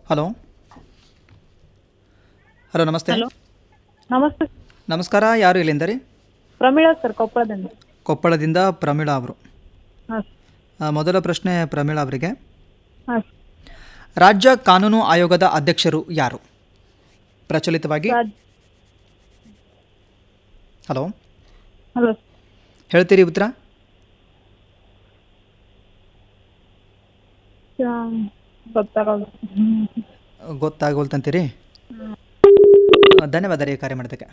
hello hello ನಮಸ್ತೆ hello ನಮಸ್ತೆ ನಮಸ್ಕಾರ ಯಾರು ಇಲ್ಲಿಂದ ರೀ ಪ್ರಮೀಳಾ ಸರ್ ಕೊಪ್ಪಳದಿಂದ ಕೊಪ್ಪಳದಿಂದ ಪ್ರಮೀಳಾ ಅವರು ಹಾಂ ಆ, ಮೊದಲ ಪ್ರಶ್ನೆ ಪ್ರಮೀಳಾ ಅವರಿಗೆ ಹಾಂ ರಾಜ್ಯ ಕಾನೂನು ಆಯೋಗದ ಅಧ್ಯಕ್ಷರು ಯಾರು ಪ್ರಚಲಿತವಾಗಿ ರಾಜ್ ಹಲೋ ಹಲೋ ಹೇಳ್ತೀರಿ ಉತ್ತರ ಗೊತ್ತಾಗೋದು ಗೊತ್ತಾಗೋಲ್ತಂತೀರಿ ಆ, ಧನ್ಯವಾದ ರೀ ಕಾರ್ಯ ಮಾಡೋದಕ್ಕೆ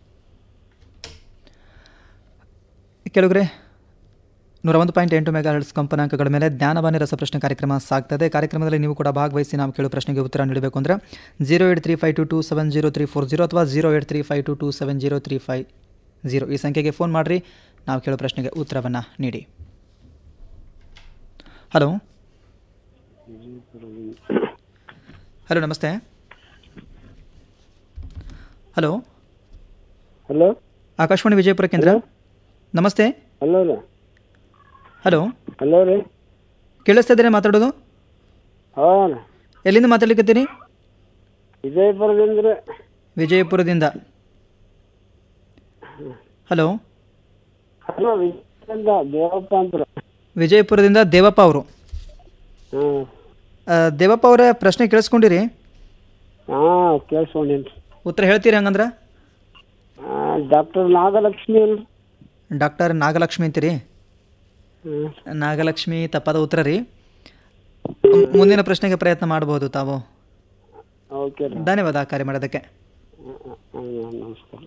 ಕೆಲವ್ರೆ ನೂರ ಒಂದು ಪಾಯಿಂಟ್ ಎಂಟು ಮೆಗಾ ಹರ್ಟ್ಸ್ ಕಂಪನಾಂಕಗಳ ಮೇಲೆ ಜ್ಞಾನವಾಣಿ ರಸಪ್ರಶ್ನೆ ಕಾರ್ಯಕ್ರಮ ಸಾಗ್ತದೆ ಕಾರ್ಯಕ್ರಮದಲ್ಲಿ ನೀವು ಕೂಡ ಭಾಗವಹಿಸಿ ನಾವು ಕೇಳೋ ಪ್ರಶ್ನೆಗೆ ಉತ್ತರ ನೀಡಬೇಕು ಅಂದರೆ zero eight three five two two seven zero three four zero ಅಥವಾ zero eight three five two two seven zero three five zero ಈ ಸಂಖ್ಯೆಗೆ ಫೋನ್ ಮಾಡಿರಿ ನಾವು ಕೇಳೋ ಪ್ರಶ್ನೆಗೆ ಉತ್ತರವನ್ನು ನೀಡಿ ಹಲೋ ಹಲೋ ನಮಸ್ತೆ ಹಲೋ ಹಲೋ ಆಕಾಶವಾಣಿ ವಿಜಯಪುರ ಕೇಂದ್ರ ನಮಸ್ತೆ ಹಲೋ ರೀ ಹಲೋ ಹಲೋ ರೀ ಕೇಳಿಸ್ತಾ ಇದ್ದೀರಾ ಮಾತಾಡೋದು ಹಾಂ ಎಲ್ಲಿಂದ ಮಾತಾಡ್ಲಿಕ್ಕತ್ತೀರಿ ವಿಜಯಪುರದಿಂದ ರೀ ವಿಜಯಪುರದಿಂದ ಹಲೋ ಹಲೋ ವಿಜಯಪುರದಿಂದ ದೇವಪ್ಪ ಅಂತ ವಿಜಯಪುರದಿಂದ ದೇವಪ್ಪ ಅವರು ಹಾಂ ಆ, ದೇವಪ್ಪ ಅವರೇ ಪ್ರಶ್ನೆ ಕೇಳಿಸ್ಕೊಂಡಿರಿ ಹಾಂ ಕೇಳಿಸ್ಕೊಂಡೇನಿ ಉತ್ತರ ಹೇಳ್ತೀರಿ ಹಂಗಂದ್ರೆ ಡಾಕ್ಟರ್ ನಾಗಲಕ್ಷ್ಮಿ ಅಲ್ರಿ ಡಾಕ್ಟರ್ ನಾಗಲಕ್ಷ್ಮಿ ಅಂತೀರಿ ಹ್ಞೂ ನಾಗಲಕ್ಷ್ಮಿ ತಪ್ಪಾದ ಉತ್ತರ ರೀ ಮ್- ಮುಂದಿನ ಪ್ರಶ್ನೆಗೆ ಪ್ರಯತ್ನ ಮಾಡಬಹುದು ತಾವು ಓಕೆ ರೀ ಧನ್ಯವಾದ ಕಾರ್ಯ ಮಾಡೋದಕ್ಕೆ ಹಾಂ ನಮಸ್ಕಾರ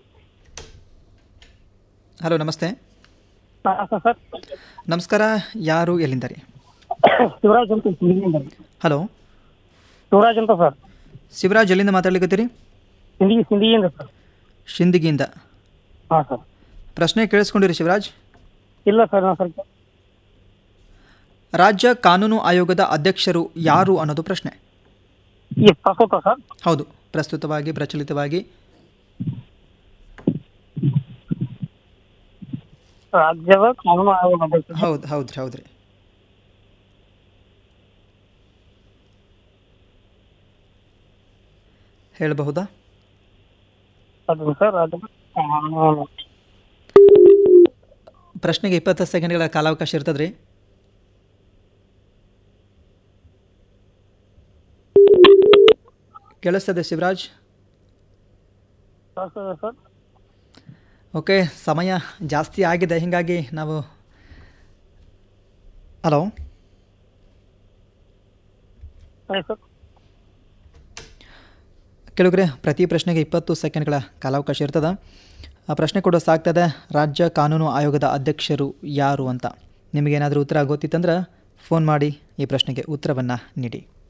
ಹಲೋ ನಮಸ್ತೆ ಸರ್ ನಮಸ್ಕಾರ ಯಾರು ಎಲ್ಲಿಂದ ರೀ ಶಿವರಾಜ್ ಅಂತ ಸಿಂದಗಿಯಿಂದ ಹಲೋ ಶಿವರಾಜ್ ಅಂತ ಸರ್ ಶಿವರಾಜ್ ಎಲ್ಲಿಂದ ಮಾತಾಡ್ಲಿಕ್ಕತ್ತೀರಿ ಸಿಂದಗಿ ಸಿಂದಗಿಯಿಂದ ಸರ್ ಶಿಂದಗಿಯಿಂದ ಹಾಂ ಸರ್ ಪ್ರಶ್ನೆ ಕೇಳಿಸ್ಕೊಂಡಿರಿ ಶಿವರಾಜ್ ಇಲ್ಲ ಸರ್ ನಾ ಸ್ವಲ್ಪ ರಾಜ್ಯ ಕಾನೂನು ಆಯೋಗದ ಅಧ್ಯಕ್ಷರು ಯಾರು ಅನ್ನೋದು ಪ್ರಶ್ನೆ ಈ ಪ್ರಸ್ತುತ ಸರ್ ಹೌದು ಪ್ರಸ್ತುತವಾಗಿ ಪ್ರಚಲಿತವಾಗಿ ರಾಜ್ಯದ ಕಾನೂನು ಆಯೋಗದ ಅಧ್ಯಕ್ಷ ಹೌದು ಹೌದ್ರಿ ಹೌದ್ರಿ ಹೇಳಬಹುದಾ ಅದು ಸರ್ ರಾಜ್ಯದ ಕಾನೂನು ಪ್ರಶ್ನೆಗೆ ಇಪ್ಪತ್ತು ಸೆಕೆಂಡ್ಗಳ ಕಾಲಾವಕಾಶ ಇರ್ತದ್ರಿ ಕೇಳಿಸ್ತದೆ ಶಿವರಾಜ್ ಪ್ರಸ್ತುತ ಸರ್ ಓಕೆ ಸಮಯ ಜಾಸ್ತಿ ಆಗಿದೆ ಹೀಗಾಗಿ ನಾವು ಹಲೋ ಸರಿ ಸರ್ ಕೆಲವ್ರೆ ಪ್ರತಿ ಪ್ರಶ್ನೆಗೆ ಇಪ್ಪತ್ತು ಸೆಕೆಂಡ್ಗಳ ಕಾಲಾವಕಾಶ ಇರ್ತದೆ ಆ ಪ್ರಶ್ನೆ ಕೂಡ ಸಾಗ್ತದೆ ರಾಜ್ಯ ಕಾನೂನು ಆಯೋಗದ ಅಧ್ಯಕ್ಷರು ಯಾರು ಅಂತ ನಿಮಗೇನಾದರೂ ಉತ್ತರ ಗೊತ್ತಿತ್ತಂದ್ರೆ ಫೋನ್ ಮಾಡಿ ಈ ಪ್ರಶ್ನೆಗೆ ಉತ್ತರವನ್ನು ನೀಡಿ